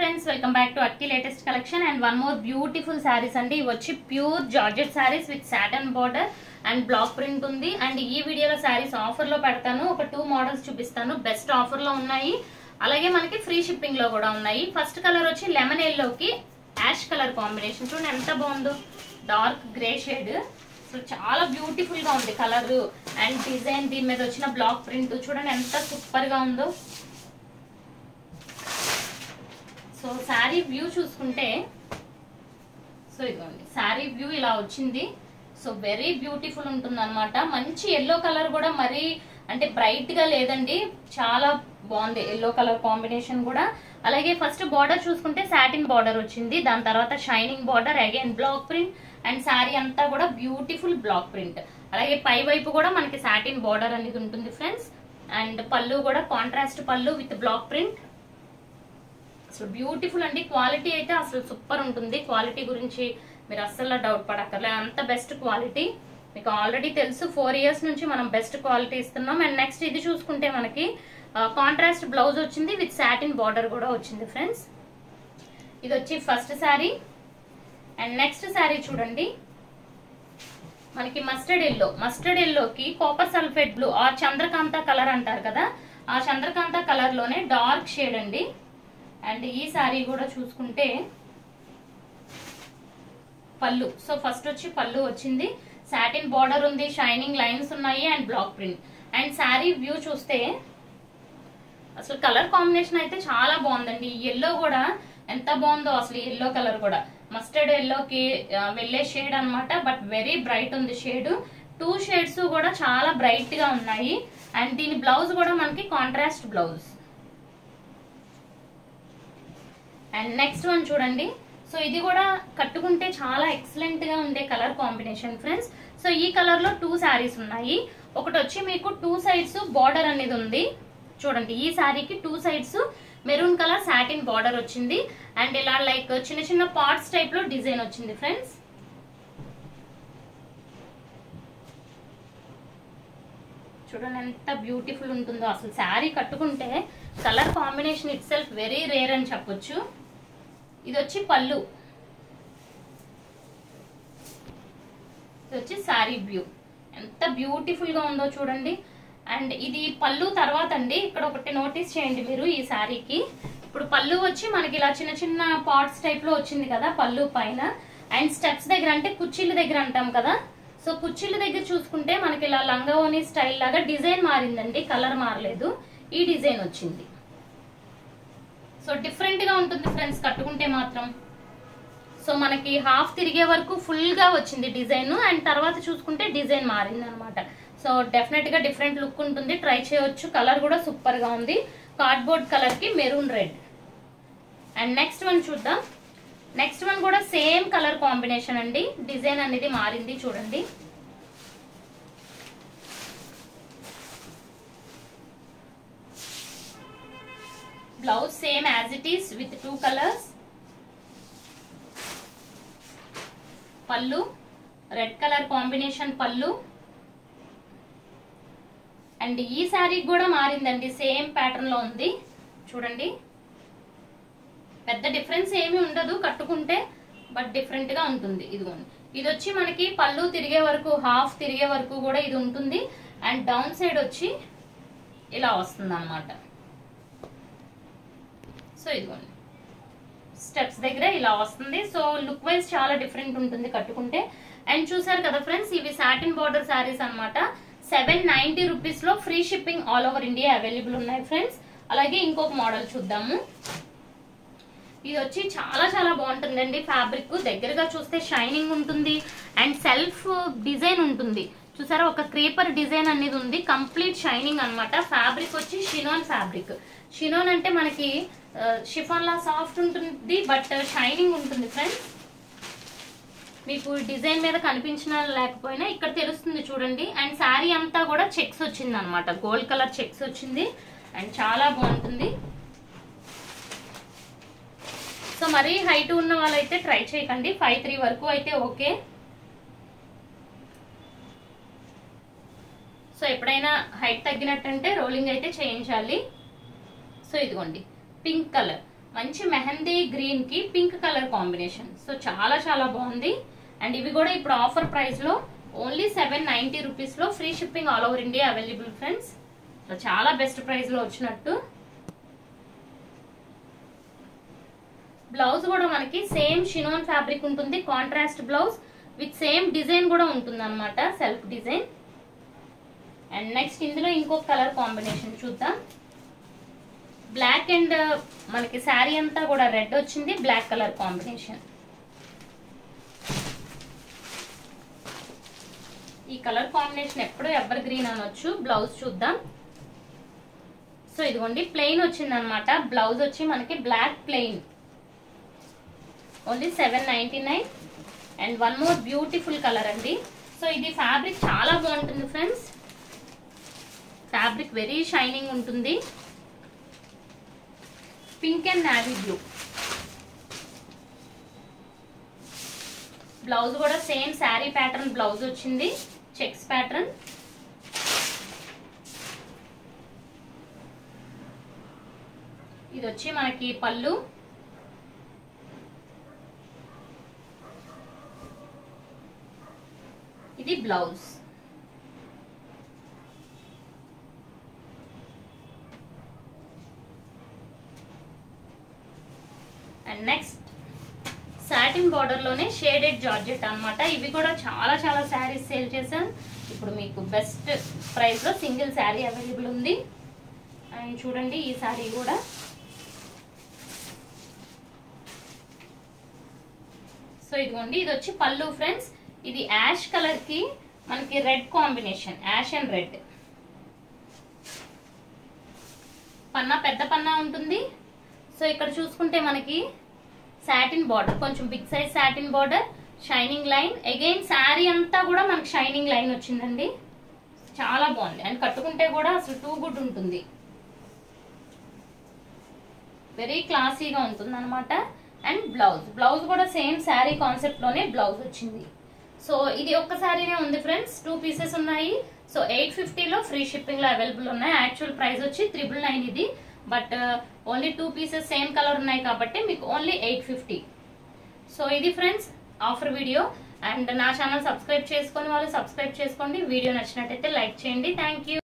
friends welcome back to Akki latest collection and one more beautiful saris అండి ఇవి వచ్చి pure georgette saris with satin border and black print ఉంది and ఈ వీడియోలో saris offer లో పెడతాను ఒక టూ మోడల్స్ చూపిస్తాను బెస్ట్ ఆఫర్ లో ఉన్నాయి అలాగే మనకి ఫ్రీ షిప్పింగ్ లో కూడా ఉన్నాయి ఫస్ట్ కలర్ వచ్చి లెమన్ ఎల్లోకి యాష్ కలర్ కాంబినేషన్ చూడండి ఎంత బాగుందో డార్క్ గ్రే షేడ్ సో చాలా బ్యూటిఫుల్ గా ఉంది కలర్ అండ్ డిజైన్ దీని మీద వచ్చిన బ్లాక్ ప్రింట్ చూడండి ఎంత సూపర్ గా ఉందో సో శారీ వ్యూ చూసుకుంటే సో ఇదిగోండి శారీ వ్యూ ఇలా వచ్చింది సో వెరీ బ్యూటిఫుల్ ఉంటుంది అనమాట మంచి ఎల్లో కలర్ కూడా మరీ అంటే బ్రైట్ గా లేదండి చాలా బాగుంది ఎల్లో కలర్ కాంబినేషన్ కూడా అలాగే ఫస్ట్ బార్డర్ చూసుకుంటే సాటిన్ బార్డర్ వచ్చింది దాని తర్వాత shining border again black print and sari అంతా కూడా బ్యూటిఫుల్ బ్లాక్ ప్రింట్ అలాగే పై వైపు కూడా మనకి సాటిన్ బార్డర్ అనేది ఉంటుంది ఫ్రెండ్స్ అండ్ పళ్ళు కూడా కాంట్రాస్ట్ పళ్ళు విత్ బ్లాక్ ప్రింట్ అసలు బ్యూటిఫుల్ అండి క్వాలిటీ అయితే అసలు సూపర్ ఉంటుంది క్వాలిటీ గురించి మీరు అస్సలు డౌట్ పడక్కర్లే అంత బెస్ట్ క్వాలిటీ మీకు ఆల్రెడీ తెలుసు ఫోర్ ఇయర్స్ నుంచి మనం బెస్ట్ క్వాలిటీ ఇస్తున్నాం అండ్ నెక్స్ట్ ఇది చూసుకుంటే మనకి కాంట్రాస్ట్ బ్లౌజ్ వచ్చింది విత్ సాటిన్ బార్డర్ కూడా వచ్చింది ఫ్రెండ్స్ ఇది వచ్చి first sari and next sari చూడండి మనకి మస్టర్డ్ ఎల్లో మస్టర్డ్ ఎల్లోకి కాపర్ సల్ఫేట్ బ్లూ ఆ చంద్రకాంత కలర్ అంటారు కదా ఆ చంద్రకాంత కలర్ లోనే డార్క్ షేడ్ అండి అండ్ ఈ శారీ కూడా చూసుకుంటే పళ్ళు సో ఫస్ట్ వచ్చి పళ్ళు వచ్చింది సాటిన్ బార్డర్ ఉంది షైనింగ్ లైన్స్ ఉన్నాయి and black print and sari view చూస్తే అసలు కలర్ కాంబినేషన్ అయితే చాలా బాగుందండి ఈ ఎల్లో కూడా ఎంత బాగుందో అసలు ఎల్లో కలర్ కూడా మస్టర్డ్ ఎల్లోకి వెళ్ళే షేడ్ అన్నమాట బట్ వెరీ బ్రైట్ ఉంది షేడ్ టూ షేడ్స్ కూడా చాలా బ్రైట్ గా ఉన్నాయి అండ్ దీని బ్లౌజ్ కూడా మనకి contrast blouse and next one చూడండి సో ఇది కూడా కట్టుకుంటే చాలా ఎక్సలెంట్ గా ఉండే కలర్ కాంబినేషన్ ఫ్రెండ్స్ సో ఈ కలర్ లో టూ శారీస్ ఉన్నాయి ఒకటి వచ్చి మీకు టూ సైడ్స్ బార్డర్ అనేది ఉంది చూడండి ఈ శారీకి two sides maroon colour satin border వచ్చింది అండ్ ఇలా లైక్ చిన్న చిన్న పార్ట్స్ టైప్ లో డిజైన్ వచ్చింది ఫ్రెండ్స్ చూడండి ఎంత బ్యూటిఫుల్ ఉంటుందో అసలు శారీ కట్టుకుంటే colour combination itself very rare అని చెప్పొచ్చు ఇది వచ్చి పళ్ళు ఇది వచ్చి శారీ వ్యూ ఎంత బ్యూటిఫుల్ గా ఉందో చూడండి అండ్ ఇది పళ్ళు తర్వాత అండి ఇక్కడ ఒకటి నోటీస్ చేయండి మీరు ఈ శారీకి ఇప్పుడు పళ్ళు వచ్చి మనకి ఇలా చిన్న చిన్న పార్ట్స్ టైప్ లో వచ్చింది కదా పళ్ళు పైన అండ్ స్టెప్స్ దగ్గర అంటే కుర్చీల దగ్గర అంటాం కదా సో కుర్చీల దగ్గర చూసుకుంటే మనకి ఇలా లంగావోని స్టైల్ లాగా డిజైన్ మారిందండి కలర్ మారలేదు ఈ డిజైన్ వచ్చింది సో డిఫరెంట్ గా ఉంటుంది ఫ్రెండ్స్ కట్టుకుంటే మాత్రం సో మనకి హాఫ్ తిరిగే వరకు ఫుల్ గా వచ్చింది డిజైన్ అండ్ తర్వాత చూసుకుంటే డిజైన్ మారింది అనమాట సో డెఫినెట్ గా డిఫరెంట్ లుక్ ఉంటుంది ట్రై చేయొచ్చు కలర్ కూడా సూపర్ గా ఉంది కార్డ్బోర్డ్ కలర్ కి maroon red and next one చూద్దాం నెక్స్ట్ వన్ కూడా సేమ్ కలర్ కాంబినేషన్ అండి డిజైన్ అనేది మారింది చూడండి blouse same as it is with two colours పళ్ళు రెడ్ కలర్ కాంబినేషన్ పళ్ళు అండ్ ఈ శారీ కూడా మారిందండి సేమ్ ప్యాటర్న్ లో ఉంది చూడండి పెద్ద డిఫరెన్స్ ఏమి ఉండదు కట్టుకుంటే బట్ డిఫరెంట్ గా ఉంటుంది ఇదిగోండి ఇది వచ్చి మనకి పళ్ళు తిరిగే వరకు హాఫ్ తిరిగే వరకు కూడా ఇది ఉంటుంది అండ్ డౌన్ సైడ్ వచ్చి ఇలా వస్తుంది అనమాట సో ఇదిగోండి స్టెప్స్ దగ్గర ఇలా వస్తుంది సో లుక్ వైజ్ చాలా డిఫరెంట్ ఉంటుంది కట్టుకుంటే అండ్ చూసారు కదా ఫ్రెండ్స్ ఇవి సాటిన్ బార్డర్ శారీస్ అనమాట సెవెన్ నైన్టీ రూపీస్ లో free shipping all over India available ఉన్నాయి ఫ్రెండ్స్ అలాగే ఇంకొక మోడల్ చూద్దాము ఇది వచ్చి చాలా చాలా బాగుంటుందండి ఫ్యాబ్రిక్ దగ్గరగా చూస్తే షైనింగ్ ఉంటుంది అండ్ సెల్ఫ్ డిజైన్ ఉంటుంది చూసారా ఒక క్రీపర్ డిజైన్ అనేది ఉంది కంప్లీట్ షైనింగ్ అనమాట ఫ్యాబ్రిక్ వచ్చి షినోన్ ఫ్యాబ్రిక్ షినోన్ అంటే మనకి షిఫాన్ లా సాఫ్ట్ ఉంటుంది బట్ షైనింగ్ ఉంటుంది ఫ్రెండ్స్ మీకు డిజైన్ మీద కనిపించిన లేకపోయినా ఇక్కడ తెలుస్తుంది చూడండి అండ్ శారీ అంతా కూడా చెక్స్ వచ్చింది అనమాట గోల్డ్ కలర్ చెక్స్ వచ్చింది అండ్ చాలా బాగుంటుంది సో మరీ హైట్ ఉన్న వాళ్ళైతే ట్రై చేయకండి ఫైవ్ త్రీ వరకు అయితే ఓకే సో ఎప్పుడైనా హైట్ తగ్గినట్టంటే రోలింగ్ అయితే చేయించాలి సో ఇదిగోండి పింక్ కలర్ మంచి మెహందీ గ్రీన్ కి పింక్ కలర్ కాంబినేషన్ సో చాలా చాలా బాగుంది అండ్ ఇవి కూడా ఇప్పుడు ఆఫర్ ప్రైస్ లో ఓన్లీ సెవెన్ నైన్టీ రూపీస్ లో free shipping all over India available friends so చాలా బెస్ట్ ప్రైస్ లో వచ్చినట్టు బ్లౌజ్ కూడా మనకి సేమ్ షినోన్ ఫ్యాబ్రిక్ ఉంటుంది contrast blouse with same design కూడా ఉంటుంది అనమాట సెల్ఫ్ డిజైన్ అండ్ నెక్స్ట్ ఇందులో ఇంకొక కలర్ కాంబినేషన్ చూద్దాం బ్లాక్ అండ్ మనకి శారీ అంతా కూడా రెడ్ వచ్చింది బ్లాక్ కలర్ కాంబినేషన్ ఈ కలర్ కాంబినేషన్ ఎప్పుడు ఎవర్ గ్రీన్ అనొచ్చు బ్లౌజ్ చూద్దాం సో ఇదిగోండి ప్లెయిన్ వచ్చింది అనమాట బ్లౌజ్ వచ్చి మనకి black plain only seven ninety nine and one more beautiful colour అండి సో ఇది ఫ్యాబ్రిక్ చాలా బాగుంటుంది ఫ్రెండ్స్ ఫ్యాబ్రిక్ వెరీ షైనింగ్ ఉంటుంది pink and navy blue blouse కూడా సేమ్ శారీ ప్యాటర్న్ బ్లౌజ్ వచ్చింది చెక్స్ ప్యాటర్న్ ఇది వచ్చి మనకి పళ్ళు ఇది blouse and next satin border లోనే షేడెడ్ జార్జెట్ అన్నమాట ఇవి కూడా చాలా చాలా శారీస్ సేల్ చేశాను ఇప్పుడు మీకు బెస్ట్ ప్రైస్ లో సింగిల్ శారీ అవైలబుల్ ఉంది అండ్ చూడండి ఈ శారీ కూడా సో ఇదిగోండి ఇది వచ్చి పళ్ళు ఫ్రెండ్స్ ఇది యాష్ కలర్ కి మనకి red combination ash and red పన్నా పెద్ద పన్నా ఉంటుంది సో ఇక్కడ చూసుకుంటే మనకి సాటిన్ బార్డర్ కొంచెం big size satin border shining line again sari అంతా కూడా మనకి షైనింగ్ లైన్ వచ్చిందండి చాలా బాగుంది అండ్ కట్టుకుంటే కూడా అసలు టూ గుడ్ ఉంటుంది వెరీ క్లాసీగా ఉంటుంది అనమాట అండ్ బ్లౌజ్ బ్లౌజ్ కూడా సేమ్ శారీ కాన్సెప్ట్ లోనే బ్లౌజ్ వచ్చింది సో ఇది ఒక్క శారీనే ఉంది ఫ్రెండ్స్ టూ పీసెస్ ఉన్నాయి సో ఎయిట్ ఫిఫ్టీలో ఫ్రీ షిప్పింగ్ లో అవైలబుల్ ఉన్నాయి యాక్చువల్ ప్రైస్ వచ్చి త్రిబుల్ నైన్ ఇది but only two pieces same colour ఉన్నాయి కాబట్టి మీకు ఓన్లీ ఎయిట్ ఫిఫ్టీ సో ఇది ఫ్రెండ్స్ ఆఫర్ వీడియో అండ్ నా ఛానల్ సబ్స్క్రైబ్ చేసుకొని వాళ్ళు సబ్స్క్రైబ్ చేసుకోండి వీడియో నచ్చినట్టయితే లైక్ చేయండి థ్యాంక్ యూ